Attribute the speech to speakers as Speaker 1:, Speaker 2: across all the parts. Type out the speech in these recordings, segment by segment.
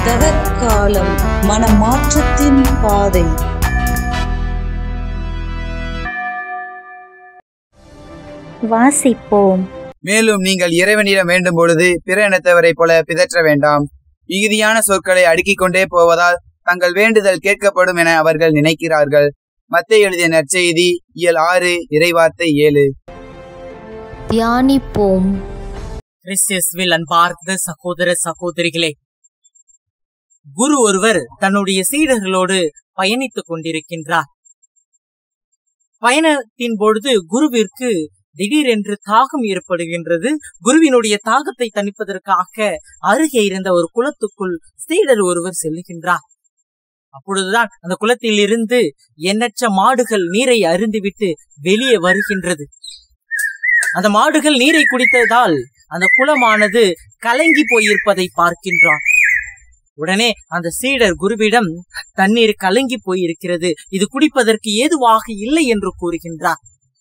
Speaker 1: தவக்காலம் மனமாற்றத்தின் பாதை
Speaker 2: வாசிப்போம்
Speaker 3: மேலும் நீங்கள் இறைவனிடம் வேண்டும் பொழுது பிற இனத்தவரைப் போல பிதற்ற வேண்டாம் மிகுதியான சொற்களை அடுக்கிக் கொண்டே போவதால் தங்கள் வேண்டுதல் கேட்கப்படும் என அவர்கள் நினைக்கிறார்கள் மத்திய எழுதிய நற்செய்தி இயல் ஆறு இறைவார்த்தை ஏழு
Speaker 2: தியானிப்போம்
Speaker 4: கிறிஸ்தியஸ்வில் அன்பார்ந்த சகோதர சகோதரிகளே குரு ஒருவர் தன்னுடைய சீடர்களோடு பயணித்துக் கொண்டிருக்கின்றார் பயணத்தின் பொழுது குருவிற்கு திடீரென்று தாகம் ஏற்படுகின்றது குருவினுடைய தாகத்தை தணிப்பதற்காக அருகே இருந்த ஒரு குளத்துக்குள் சீடர் ஒருவர் செல்லுகின்றார் அப்பொழுதுதான் அந்த குளத்தில் இருந்து எண்ணற்ற மாடுகள் நீரை அருந்திவிட்டு வெளியே வருகின்றது அந்த மாடுகள் நீரை குடித்ததால் அந்த குளமானது கலங்கி போயிருப்பதை பார்க்கின்றார் உடனே அந்த சீடர் குருவிடம் தண்ணீர் கலங்கி போயிருக்கிறது இது குடிப்பதற்கு ஏதுவாக இல்லை என்று கூறுகின்றார்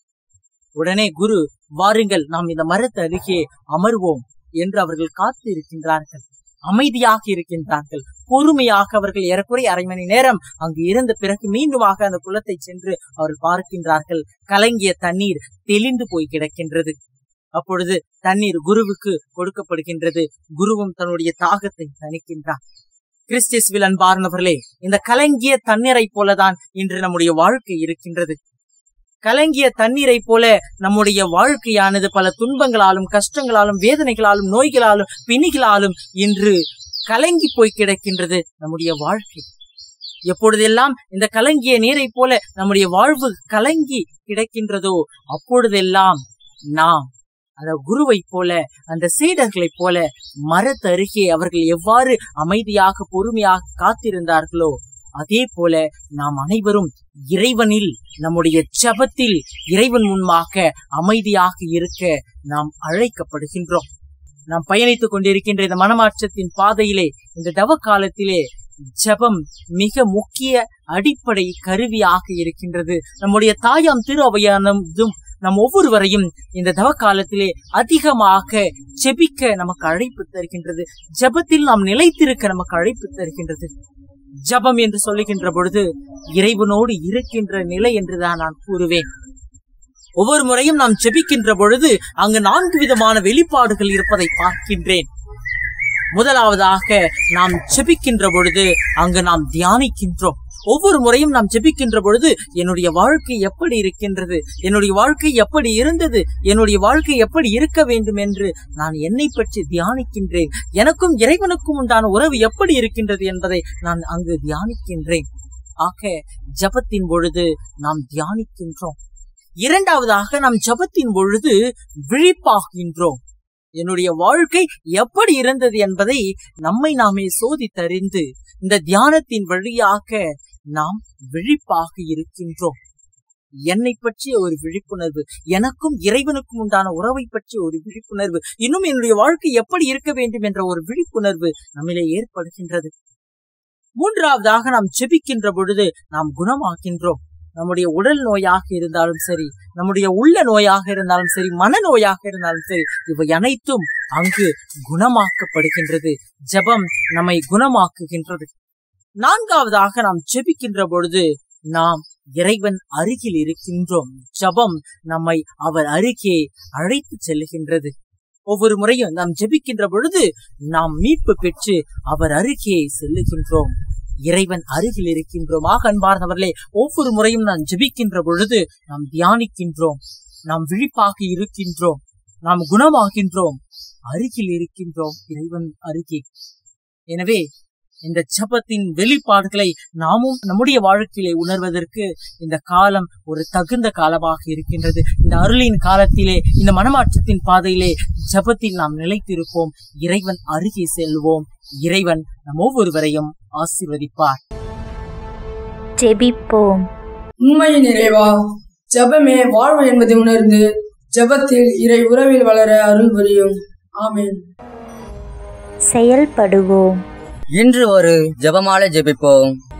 Speaker 4: உடனே குரு வாருங்கள் நாம் இந்த மரத்து அருகே அமர்வோம் என்று அவர்கள் காத்து இருக்கின்றார்கள் அமைதியாக இருக்கின்றார்கள் பொறுமையாக அவர்கள் ஏறக்குறைய அரை மணி நேரம் அங்கு இருந்த பிறகு மீண்டுமாக அந்த குளத்தை சென்று அவர்கள் பார்க்கின்றார்கள் கலங்கிய தண்ணீர் தெளிந்து போய் கிடக்கின்றது அப்பொழுது தண்ணீர் குருவுக்கு கொடுக்கப்படுகின்றது குருவும் தன்னுடைய தாகத்தை தணிக்கின்றார் கிறிஸ்டிஸ்வில் அன்பார்ந்தவர்களே இந்த கலங்கிய தண்ணீரை போலதான் இன்று நம்முடைய வாழ்க்கை இருக்கின்றது கலங்கிய தண்ணீரை போல நம்முடைய வாழ்க்கையானது பல துன்பங்களாலும் கஷ்டங்களாலும் வேதனைகளாலும் நோய்களாலும் பிணிகளாலும் இன்று கலங்கி போய் கிடக்கின்றது நம்முடைய வாழ்க்கை எப்பொழுதெல்லாம் இந்த கலங்கிய நீரை போல நம்முடைய வாழ்வு கலங்கி கிடக்கின்றதோ அப்பொழுதெல்லாம் நாம் அந்த குருவை போல அந்த சீடர்களைப் போல மரத்தருகே அவர்கள் எவ்வாறு அமைதியாக பொறுமையாக காத்திருந்தார்களோ அதே போல நாம் அனைவரும் இறைவனில் நம்முடைய ஜபத்தில் இறைவன் முன்பாக அமைதியாக இருக்க நாம் அழைக்கப்படுகின்றோம் நாம் பயணித்துக் கொண்டிருக்கின்ற இந்த மனமாற்றத்தின் பாதையிலே இந்த தவ காலத்திலே ஜபம் மிக முக்கிய அடிப்படை கருவியாக இருக்கின்றது நம்முடைய தாயாம் திரு அவையானதும் நம் ஒவ்வொருவரையும் இந்த தவ காலத்திலே அதிகமாக ஜெபிக்க நமக்கு அழைப்பு தருகின்றது ஜபத்தில் நாம் நிலைத்திருக்க நமக்கு அழைப்பு தருகின்றது ஜபம் என்று சொல்லுகின்ற பொழுது இறைவனோடு இருக்கின்ற நிலை என்றுதான் நான் கூறுவேன் ஒவ்வொரு முறையும் நாம் ஜெபிக்கின்ற பொழுது அங்கு நான்கு விதமான வெளிப்பாடுகள் இருப்பதை பார்க்கின்றேன் முதலாவதாக நாம் ஜெபிக்கின்ற பொழுது அங்கு நாம் தியானிக்கின்றோம் ஒவ்வொரு முறையும் நாம் ஜெபிக்கின்ற பொழுது என்னுடைய வாழ்க்கை எப்படி இருக்கின்றது என்னுடைய வாழ்க்கை எப்படி இருந்தது என்னுடைய வாழ்க்கை எப்படி இருக்க வேண்டும் என்று நான் என்னை பற்றி தியானிக்கின்றேன் எனக்கும் இறைவனுக்கும் உண்டான உறவு எப்படி இருக்கின்றது என்பதை நான் அங்கு தியானிக்கின்றேன் ஆக ஜபத்தின் பொழுது நாம் தியானிக்கின்றோம் இரண்டாவதாக நாம் ஜபத்தின் பொழுது விழிப்பாகின்றோம் என்னுடைய வாழ்க்கை எப்படி இருந்தது என்பதை நம்மை நாமே சோதித்தறிந்து இந்த தியானத்தின் வழியாக நாம் விழிப்பாக இருக்கின்றோம் என்னை பற்றிய ஒரு விழிப்புணர்வு எனக்கும் இறைவனுக்கும் உண்டான உறவை பற்றிய ஒரு விழிப்புணர்வு இன்னும் என்னுடைய வாழ்க்கை எப்படி இருக்க வேண்டும் என்ற ஒரு விழிப்புணர்வு நம்மிலே ஏற்படுகின்றது மூன்றாவதாக நாம் செபிக்கின்ற பொழுது நாம் குணமாகின்றோம் நம்முடைய உடல் நோயாக இருந்தாலும் சரி நம்முடைய உள்ள நோயாக இருந்தாலும் சரி மனநோயாக இருந்தாலும் சரி இவை அனைத்தும் அங்கு குணமாக்கப்படுகின்றது ஜெபம் நம்மை குணமாக்குகின்றது நான்காவதாக நாம் ஜெபிக்கின்ற பொழுது நாம் இறைவன் அருகில் இருக்கின்றோம் ஜபம் நம்மை அவர் அருகே அழைத்து செல்லுகின்றது ஒவ்வொரு முறையும் நாம் ஜெபிக்கின்ற பொழுது நாம் மீட்பு பெற்று அவர் அருகே செல்லுகின்றோம் இறைவன் அருகில் இருக்கின்றோம் ஆக அன்பார்ந்தவர்களே ஒவ்வொரு முறையும் நாம் ஜெபிக்கின்ற பொழுது நாம் தியானிக்கின்றோம் நாம் விழிப்பாக இருக்கின்றோம் நாம் குணமாகின்றோம் அருகில் இருக்கின்றோம் இறைவன் அருகே எனவே இந்த ஜபத்தின் வெளிப்பாடுகளை நாமும் நம்முடைய வாழ்க்கையிலே உணர்வதற்கு இந்த காலம் ஒரு தகுந்த காலமாக இருக்கின்றது இந்த அருளின் காலத்திலே இந்த மனமாற்றத்தின் பாதையிலே ஜபத்தில் நாம் நிலைத்திருப்போம் இறைவன் அருகே செல்வோம் இறைவன் நம் ஒவ்வொருவரையும் ஆசீர்வதிப்பார்
Speaker 2: ஜெபிப்போம்
Speaker 5: உண்மையின் நிறைவா ஜெபமே வாழ்வு என்பதை உணர்ந்து ஜெபத்தில் இறை உறவில் வளர அருள் புரியும் ஆமென்
Speaker 2: செயல்படுவோம்
Speaker 6: இன்று ஒரு ஜெபமாலை ஜெபிப்போம்